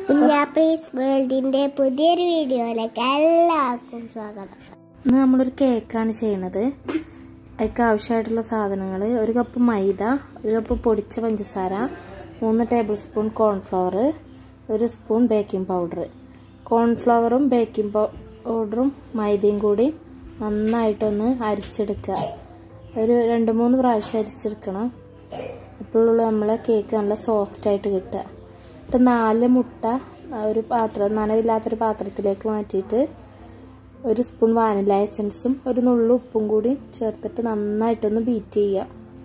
കുഞ്ഞാപ്രീസ് വേൾഡിന്റെ പുതിയൊരു വീഡിയോയിലേക്ക് എല്ലാവർക്കും സ്വാഗതം ഇന്ന് നമ്മളൊരു കേക്കാണ് ചെയ്യണത് അതിക്ക് ആവശ്യമായിട്ടുള്ള സാധനങ്ങൾ ഒരു കപ്പ് മൈദ ഒരു കപ്പ് പൊടിച്ച പഞ്ചസാര മൂന്ന് ടേബിൾ സ്പൂൺ കോൺഫ്ലവർ ഒരു സ്പൂൺ ബേക്കിംഗ് പൗഡർ കോൺഫ്ലവറും ബേക്കിംഗ് പൗഡറും മൈദയും കൂടി നന്നായിട്ടൊന്ന് അരിച്ചെടുക്കുക ഒരു രണ്ട് മൂന്ന് പ്രാവശ്യം അരിച്ചെടുക്കണം അപ്പോഴുള്ള നമ്മളെ കേക്ക് നല്ല സോഫ്റ്റായിട്ട് കിട്ടുക എന്നിട്ട് നാല് മുട്ട ഒരു പാത്രം നനവില്ലാത്തൊരു പാത്രത്തിലേക്ക് മാറ്റിയിട്ട് ഒരു സ്പൂൺ വാനില എസൻസും ഒരു നുള്ളു ഉപ്പും കൂടി ചേർത്തിട്ട് നന്നായിട്ടൊന്ന് ബീറ്റ് ചെയ്യുക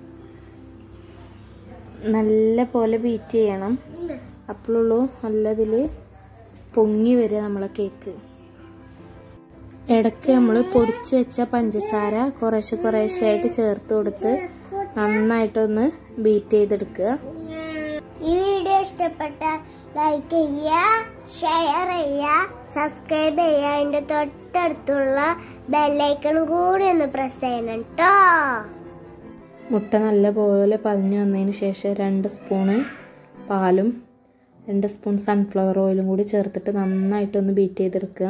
നല്ല പോലെ ബീറ്റ് ചെയ്യണം അപ്പോഴുള്ളൂ നല്ലതിൽ പൊങ്ങി വരിക നമ്മളെ കേക്ക് ഇടയ്ക്ക് നമ്മൾ പൊടിച്ചു വെച്ച പഞ്ചസാര കുറേശ്ശെ കുറേശ്ശെ ആയിട്ട് ചേർത്ത് കൊടുത്ത് നന്നായിട്ടൊന്ന് ബീറ്റ് ചെയ്തെടുക്കുക ഈ വീഡിയോ ഇഷ്ടപ്പെട്ട ലൈക്ക് ചെയ്യുക ഷെയർ ചെയ്യുക സബ്സ്ക്രൈബ് ചെയ്യുക അതിന്റെ തൊട്ടടുത്തുള്ള ബെല്ലൈക്കൺ കൂടി ഒന്ന് പ്രസ് ചെയ്യണം കേട്ടോ മുട്ട നല്ല പോലെ പതിഞ്ഞു വന്നതിന് ശേഷം രണ്ട് സ്പൂണ് പാലും രണ്ട് സ്പൂൺ സൺഫ്ലവർ ഓയിലും കൂടി ചേർത്തിട്ട് നന്നായിട്ടൊന്ന് ബീറ്റ് ചെയ്തെടുക്കുക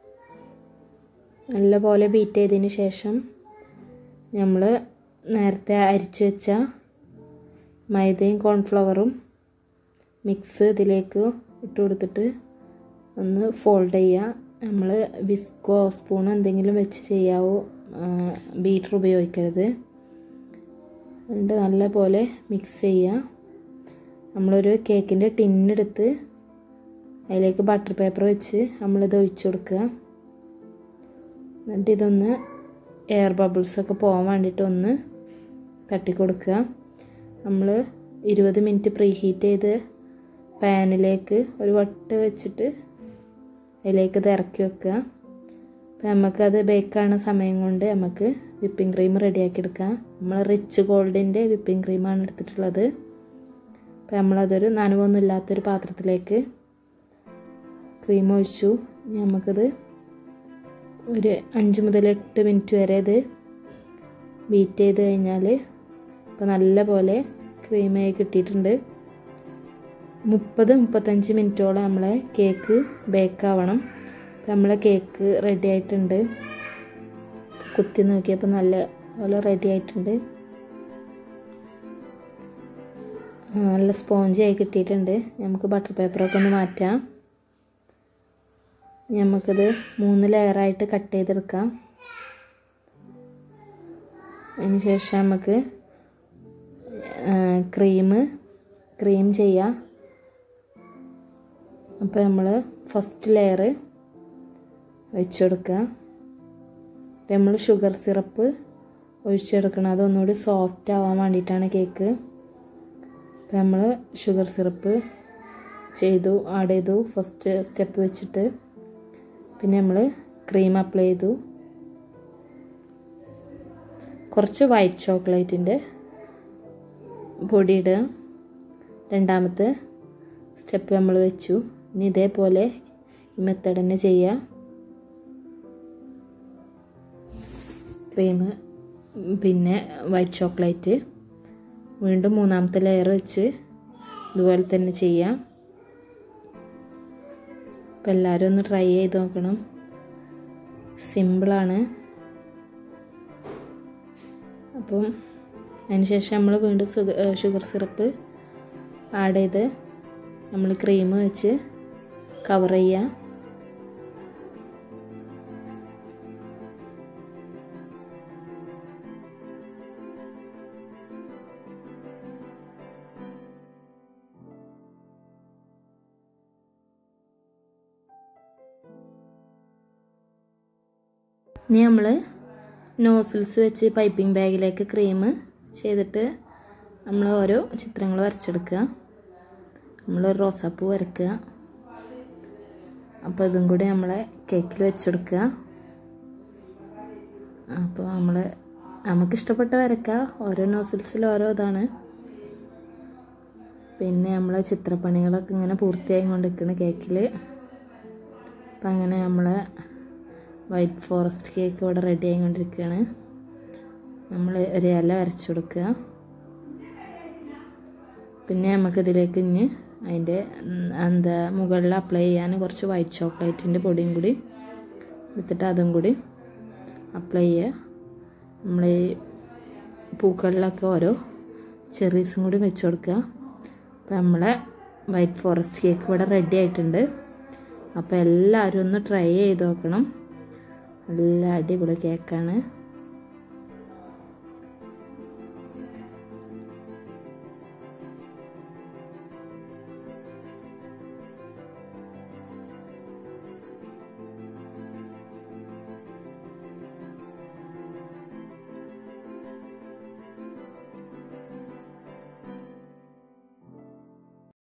നല്ല പോലെ ബീറ്റ് ചെയ്തതിന് ശേഷം നമ്മൾ നേരത്തെ അരിച്ചു വെച്ച മൈദയും കോൺഫ്ലവറും മിക്സ് ഇതിലേക്ക് ഇട്ട് കൊടുത്തിട്ട് ഒന്ന് ഫോൾഡ് ചെയ്യുക നമ്മൾ വിസ്കോ സ്പൂൺ എന്തെങ്കിലും വെച്ച് ചെയ്യാവോ ബീറ്റർ ഉപയോഗിക്കരുത് എന്നിട്ട് നല്ല പോലെ മിക്സ് ചെയ്യുക നമ്മളൊരു കേക്കിൻ്റെ ടിന്നെടുത്ത് അതിലേക്ക് ബട്ടർ പേപ്പർ വെച്ച് നമ്മളിത് ഒഴിച്ചു കൊടുക്കുക എന്നിട്ട് ഇതൊന്ന് എയർ ബബിൾസൊക്കെ പോകാൻ വേണ്ടിയിട്ട് ഒന്ന് തട്ടി കൊടുക്കുക നമ്മൾ ഇരുപത് മിനിറ്റ് പ്രീ ഹീറ്റ് ചെയ്ത് പാനിലേക്ക് ഒരു വട്ട് വെച്ചിട്ട് അതിലേക്ക് ഇത് ഇറക്കി വെക്കുക അപ്പം നമുക്കത് ബേക്കാണ് സമയം കൊണ്ട് നമുക്ക് വിപ്പിംഗ് ക്രീം റെഡിയാക്കി എടുക്കാം നമ്മൾ റിച്ച് ഗോൾഡിൻ്റെ വിപ്പിംഗ് ക്രീമാണ് എടുത്തിട്ടുള്ളത് അപ്പം നമ്മളതൊരു നനവൊന്നും ഇല്ലാത്തൊരു പാത്രത്തിലേക്ക് ക്രീം ഒഴിച്ചു നമുക്കത് ഒരു അഞ്ച് മുതൽ എട്ട് മിനിറ്റ് വരെ ഇത് ബീറ്റ് ചെയ്ത് കഴിഞ്ഞാൽ ഇപ്പോൾ നല്ല പോലെ ക്രീമായി കിട്ടിയിട്ടുണ്ട് മുപ്പത് മുപ്പത്തഞ്ച് മിനിറ്റോളം നമ്മളെ കേക്ക് ബേക്ക് ആവണം അപ്പോൾ നമ്മളെ കേക്ക് റെഡി ആയിട്ടുണ്ട് കുത്തി നോക്കിയപ്പോൾ നല്ല പോലെ റെഡി ആയിട്ടുണ്ട് നല്ല സ്പോഞ്ച് ആയി കിട്ടിയിട്ടുണ്ട് നമുക്ക് ബട്ടർ പേപ്പറൊക്കെ ഒന്ന് മാറ്റാം നമുക്കത് മൂന്ന് ലെയറായിട്ട് കട്ട് ചെയ്തെടുക്കാം അതിന് ശേഷം നമുക്ക് ക്രീം ക്രീം ചെയ്യാം അപ്പോൾ നമ്മൾ ഫസ്റ്റ് ലെയർ വെച്ചെടുക്കുക നമ്മൾ ഷുഗർ സിറപ്പ് ഒഴിച്ചെടുക്കണം അതൊന്നുകൂടി സോഫ്റ്റ് ആവാൻ വേണ്ടിയിട്ടാണ് കേക്ക് അപ്പോൾ നമ്മൾ ഷുഗർ സിറപ്പ് ചെയ്തു ആഡ് ചെയ്തു ഫസ്റ്റ് സ്റ്റെപ്പ് വെച്ചിട്ട് പിന്നെ നമ്മൾ ക്രീം അപ്ലൈ ചെയ്തു കുറച്ച് വൈറ്റ് ചോക്ലേറ്റിൻ്റെ പൊടിയിടുക രണ്ടാമത്തെ സ്റ്റെപ്പ് നമ്മൾ വെച്ചു ഇനി ഇതേപോലെ ഈ മെത്തേഡ് തന്നെ ചെയ്യുക ക്രീം പിന്നെ വൈറ്റ് ചോക്ലേറ്റ് വീണ്ടും മൂന്നാമത്തെ ലെയർ വെച്ച് ഇതുപോലെ തന്നെ ചെയ്യാം അപ്പോൾ എല്ലാവരും ഒന്ന് ട്രൈ ചെയ്ത് നോക്കണം സിമ്പിളാണ് അപ്പം അതിന് ശേഷം നമ്മൾ വീണ്ടും ഷുഗർ സിറപ്പ് ആഡ് ചെയ്ത് നമ്മൾ ക്രീം വെച്ച് കവർ ചെയ്യുക ഇനി നമ്മൾ നോസിൽസ് വെച്ച് പൈപ്പിംഗ് ബാഗിലേക്ക് ക്രീം ചെയ്തിട്ട് നമ്മൾ ഓരോ ചിത്രങ്ങൾ വരച്ചെടുക്കുക നമ്മൾ റോസാപ്പൂ വരക്കുക അപ്പോൾ ഇതും കൂടി നമ്മളെ കേക്കിൽ വെച്ചെടുക്കുക അപ്പോൾ നമ്മൾ നമുക്കിഷ്ടപ്പെട്ട വരക്കുക ഓരോ നോസിൽസിൽ ഓരോ ഇതാണ് പിന്നെ നമ്മളെ ചിത്രപ്പണികളൊക്കെ ഇങ്ങനെ പൂർത്തിയായി കൊണ്ടിരിക്കുന്ന കേക്കിൽ അപ്പം അങ്ങനെ നമ്മളെ വൈറ്റ് ഫോറസ്റ്റ് കേക്ക് ഇവിടെ റെഡി ആയിക്കൊണ്ടിരിക്കുകയാണ് നമ്മൾ ഒരു ഇല വരച്ചു കൊടുക്കുക പിന്നെ നമുക്കിതിലേക്ക് ഇനി അതിൻ്റെ ഉം, എന്താ മുകളിൽ അപ്ലൈ ചെയ്യാൻ കുറച്ച് വൈറ്റ് ചോക്ലേറ്റിൻ്റെ പൊടിയും കൂടി എടുത്തിട്ട് അതും കൂടി അപ്ലൈ ചെയ്യുക നമ്മൾ ഈ പൂക്കളിലൊക്കെ ഓരോ ചെറീസും കൂടി വെച്ച് കൊടുക്കുക അപ്പോൾ നമ്മളെ വൈറ്റ് ഫോറസ്റ്റ് കേക്ക് ഇവിടെ റെഡി ആയിട്ടുണ്ട് അപ്പോൾ എല്ലാവരും ഒന്ന് ട്രൈ ചെയ്ത് നോക്കണം നല്ല അടിപൊളി കേക്കാണ്